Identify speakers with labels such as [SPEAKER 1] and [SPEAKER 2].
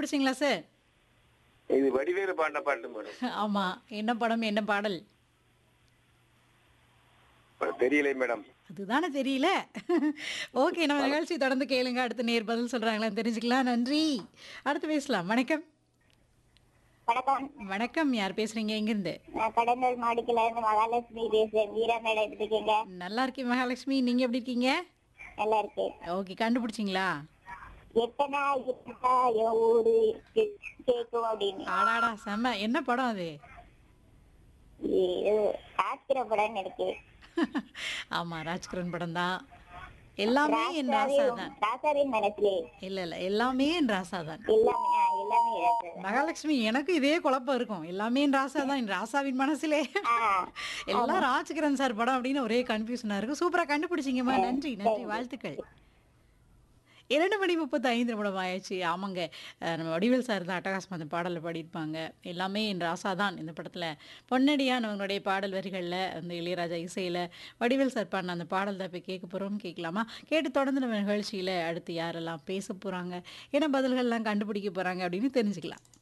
[SPEAKER 1] கண்டுபிடிச்சிங்களா sir
[SPEAKER 2] இது வடிவேலு பாடின பாட்டு மேடம்
[SPEAKER 1] ஆமா என்ன படம் என்ன பாடல்
[SPEAKER 2] தெரியலை மேடம்
[SPEAKER 1] அதுதானே தெரியல ஓகே நம்ம நிகழ்ச்சி தொடர்ந்து கேளுங்க அடுத்து நேர் பதில் சொல்றாங்களா தெரிஞ்சுக்கலாம் நன்றி அடுத்து பேசலாம் வணக்கம்
[SPEAKER 3] வணக்கம்
[SPEAKER 1] வணக்கம் யார் பேசுறீங்க எங்கிருந்து
[SPEAKER 3] நான் கடலூர் மாடிக்கல இருந்து மகாலட்சுமி பேசுறேன் வீரா மேடம் எப்படி இருக்கீங்க
[SPEAKER 1] நல்லா இருக்கேன் மகாலட்சுமி நீங்க எப்படி இருக்கீங்க
[SPEAKER 3] நல்லா இருக்கு
[SPEAKER 1] ஓகே கண்டுபிடிச்சிங்களா
[SPEAKER 3] எத்தனா இருந்தா என் ஊரு இருக்கு கேக்கும் அப்படின்னு
[SPEAKER 1] ஆடாடா செம்ம என்ன படம் அது
[SPEAKER 3] இது ஆத்திர படம் இருக்கு
[SPEAKER 1] ஆமா ராஜ்கிரண் படம் தான் எல்லாமே என் ராசா தான்
[SPEAKER 3] ராசாவின் மனசுலே
[SPEAKER 1] இல்ல இல்ல எல்லாமே என் ராசா தான்
[SPEAKER 3] எல்லாமே ஆ, எல்லாமே இருக்கு.
[SPEAKER 1] மகாலட்சுமி எனக்கு இதே குழப்பம் இருக்கும் எல்லாமே என் ராசா தான் என் ராசாவின் மனசுலே
[SPEAKER 3] ஆ,
[SPEAKER 1] எல்லாம் ராஜ்கிரண் சார் படம் அப்படின்னு ஒரே கன்ஃபியூஷனா இருக்கு சூப்பரா கண்டுபிடிச்சிங்கம்மா நன்றி நன்றி வாழ்த்துக்கள் இரண்டு மணி முப்பத்தி ஐந்து நிமிடம் ஆயாச்சு ஆமாங்க அஹ் நம்ம வடிவேல் சார் தான் அட்டகாசம் அந்த பாடலில் பாடியிருப்பாங்க எல்லாமே என் ராசா தான் இந்த படத்தில் பொன்னடியான் அவங்களுடைய பாடல் வரிகளில் அந்த இளையராஜா இசையில் வடிவேல் சார் பாடின அந்த பாடல் தான் இப்போ கேட்க போகிறோம் கேட்கலாமா கேட்டு தொடர்ந்து நம்ம நிகழ்ச்சியில் அடுத்து யாரெல்லாம் பேச போகிறாங்க என்ன பதில்கள்லாம் கண்டுபிடிக்க போகிறாங்க அப்படின்னு தெரிஞ்சுக்கலாம்